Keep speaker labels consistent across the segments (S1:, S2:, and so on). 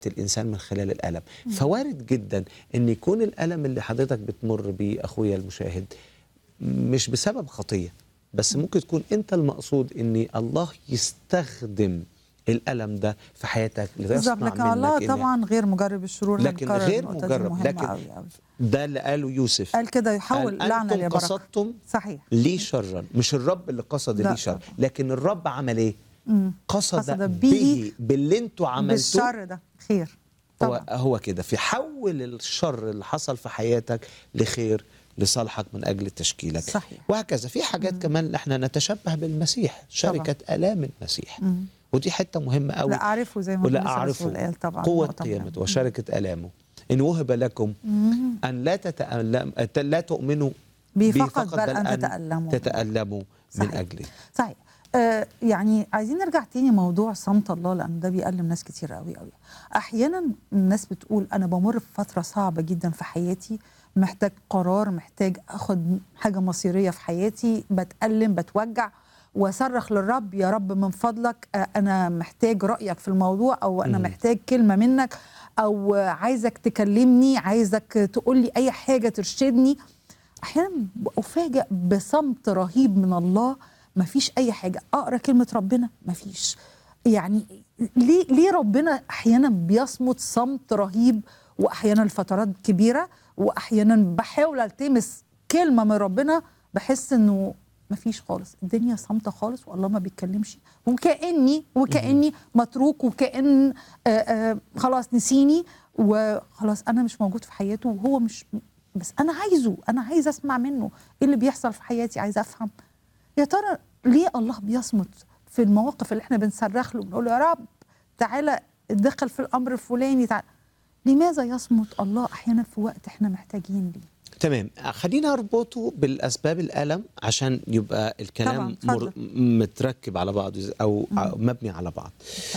S1: الانسان من خلال الالم فوارد جدا ان يكون الالم اللي حضرتك بتمر بيه اخويا المشاهد مش بسبب خطيه بس ممكن تكون انت المقصود ان الله يستخدم الالم ده في حياتك
S2: بالظبط
S1: ليصنع
S2: لكن الله
S1: منك إن-
S2: طبعا غير مجرب الشرور
S1: لكن
S2: هنكرر
S1: غير
S2: النقطة دي
S1: مجرب
S2: مهمة
S1: لكن
S2: أوي أوي.
S1: ده اللي قاله يوسف
S2: قال كده يحول
S1: قال
S2: لعنة
S1: انتم
S2: لبركة
S1: قصدتم
S2: صحيح
S1: ليه شرا مش الرب اللي قصد
S2: لا
S1: ليه شر
S2: طبعا.
S1: لكن الرب عمل ايه
S2: مم.
S1: قصد,
S2: قصد
S1: به,
S2: به
S1: باللي انتوا عملتوه
S2: بالشر ده خير
S1: هو
S2: طبعا
S1: هو كده في حول الشر اللي حصل في حياتك لخير لصالحك من اجل تشكيلك
S2: صحيح.
S1: وهكذا في حاجات كمان احنا نتشبه بالمسيح شركه الام المسيح
S2: مم.
S1: ودي حته مهمه قوي
S2: لا أعرفه زي ما
S1: ولا
S2: بولس الرسول
S1: اعرفه
S2: قال طبعا
S1: قوه
S2: نقطة
S1: قيامته
S2: مهمة.
S1: وشركه الامه ان وهب لكم
S2: مم.
S1: ان لا تتألم لا تؤمنوا
S2: بي
S1: بي
S2: فقط بل أن تتألموا.
S1: تتألموا من
S2: صحيح.
S1: اجلي
S2: صحيح آه يعني عايزين نرجع تاني موضوع صمت الله لان ده بيألم ناس كتير قوي قوي احيانا الناس بتقول انا بمر بفتره صعبه جدا في حياتي محتاج قرار محتاج اخد حاجه مصيريه في حياتي بتألم بتوجع واصرخ للرب يا رب من فضلك آه، انا محتاج رايك في الموضوع او انا
S1: مم.
S2: محتاج كلمه منك او آه، عايزك تكلمني عايزك تقول لي اي حاجه ترشدني احيانا افاجئ بصمت رهيب من الله ما فيش اي حاجه اقرا كلمه ربنا ما فيش يعني ليه ليه ربنا احيانا بيصمت صمت رهيب واحيانا لفترات كبيره واحيانا بحاول التمس كلمه من ربنا بحس انه ما فيش خالص الدنيا صامته خالص والله ما بيتكلمش وكاني وكاني متروك وكان آه آه خلاص نسيني وخلاص انا مش موجود في حياته وهو مش بس انا عايزه انا عايز اسمع منه ايه اللي بيحصل في حياتي عايز افهم يا ترى ليه الله بيصمت في المواقف اللي احنا بنصرخ له بنقول له يا رب تعالى اتدخل في الامر الفلاني تعالى لماذا يصمت الله احيانا في وقت احنا محتاجين ليه
S1: تمام خلينا اربطه بالاسباب الالم عشان يبقى الكلام
S2: طبعاً،
S1: مر...
S2: اتفضل.
S1: متركب على بعض او أو مبني على بعض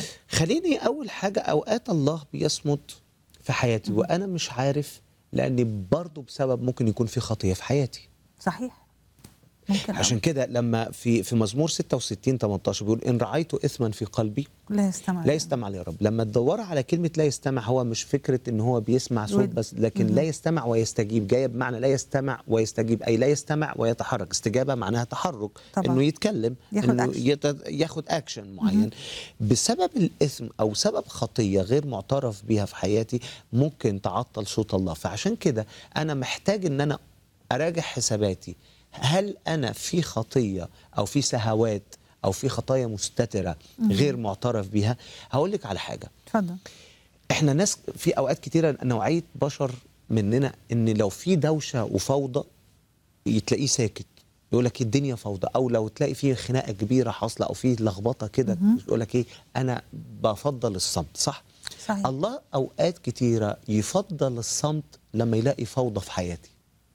S1: خليني اول حاجه اوقات الله بيصمت في حياتي وانا مش عارف لاني برضه بسبب ممكن يكون في خطيه في حياتي
S2: صحيح ممكن
S1: عشان كده لما في في مزمور 66 18 بيقول ان رعيت اثما في قلبي
S2: أوي. لا يستمع
S1: لا يستمع لي يا رب لما تدور على كلمة لا يستمع هو مش فكرة ان هو بيسمع صوت
S2: ود.
S1: بس لكن لا يستمع ويستجيب جاية بمعنى لا يستمع ويستجيب اي لا يستمع ويتحرك استجابة معناها تحرك
S2: طبعا.
S1: انه يتكلم
S2: ياخد
S1: انه
S2: أكشن.
S1: يت... ياخد اكشن معين بسبب الاثم او سبب خطية غير معترف بها في حياتي ممكن تعطل صوت الله فعشان كده انا محتاج ان انا اراجع حساباتي هل انا في خطيه او في سهوات او في خطايا مستتره غير معترف بها هقول لك على حاجه
S2: اتفضل
S1: احنا ناس في اوقات كتيره نوعيه بشر مننا ان لو في دوشه وفوضى تلاقيه ساكت يقول لك الدنيا فوضى او لو تلاقي في خناقه كبيره حاصله او في لخبطه كده يقول لك ايه انا بفضل الصمت صح
S2: صحيح.
S1: الله اوقات كتيره يفضل الصمت لما يلاقي فوضى في حياتي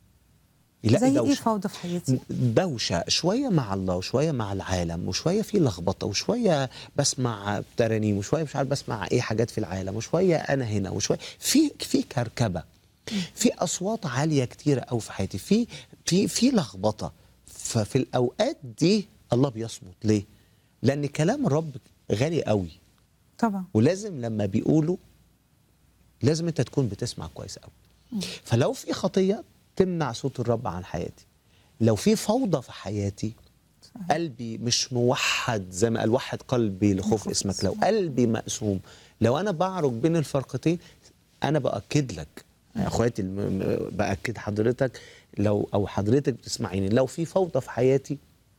S1: يلاقي
S2: زي ايه
S1: دوشه
S2: فوضى في حياتي
S1: دوشه شويه مع الله وشويه مع العالم وشويه في لخبطه وشويه بسمع ترانيم وشويه مش عارف بسمع ايه حاجات في العالم وشويه انا هنا وشويه في في كركبه في اصوات عاليه كتيره قوي في حياتي في في في لخبطه ففي الاوقات دي الله بيصمت ليه؟ لان كلام الرب غالي قوي
S2: طبعا
S1: ولازم لما بيقولوا لازم انت تكون بتسمع كويس قوي فلو في خطيه تمنع صوت الرب عن حياتي لو في فوضى في حياتي
S2: صحيح.
S1: قلبي مش موحد زي ما قال وحد قلبي لخوف
S2: لخوف
S1: اسمك لو
S2: اسمك.
S1: قلبي مقسوم لو انا بعرج بين الفرقتين انا باكد لك يا اخواتي الم- م- باكد حضرتك لو او حضرتك بتسمعيني لو في فوضى في حياتي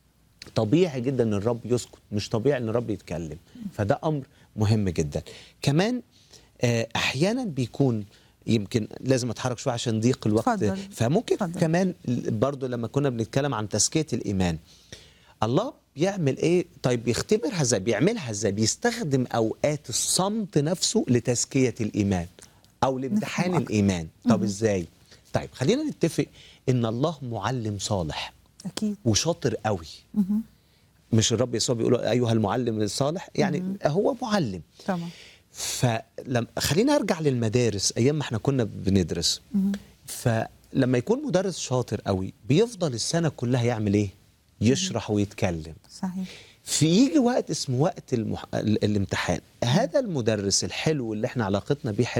S1: طبيعي جدا ان الرب يسكت مش طبيعي ان الرب يتكلم فده امر مهم جدا كمان آه، احيانا بيكون يمكن لازم اتحرك شويه عشان ضيق الوقت
S2: اتفضل.
S1: فممكن
S2: اتفضل.
S1: كمان برضو لما كنا بنتكلم عن تزكيه الايمان الله بيعمل ايه طيب بيختبرها ازاي بيعملها ازاي بيستخدم اوقات الصمت نفسه لتزكيه الايمان او لامتحان
S2: نفهم أكتر.
S1: الايمان طب ازاي طيب خلينا نتفق ان الله معلم صالح
S2: اكيد
S1: وشاطر قوي
S2: مهم.
S1: مش الرب يسوع بيقول ايها المعلم الصالح يعني هو معلم
S2: طبعا
S1: فلما خلينا ارجع للمدارس ايام ما احنا كنا بندرس فلما يكون مدرس شاطر قوي بيفضل السنه كلها يعمل ايه يشرح ويتكلم
S2: صحيح
S1: في يجي وقت اسمه وقت المح... ال- الامتحان هذا المدرس الحلو اللي احنا علاقتنا بيه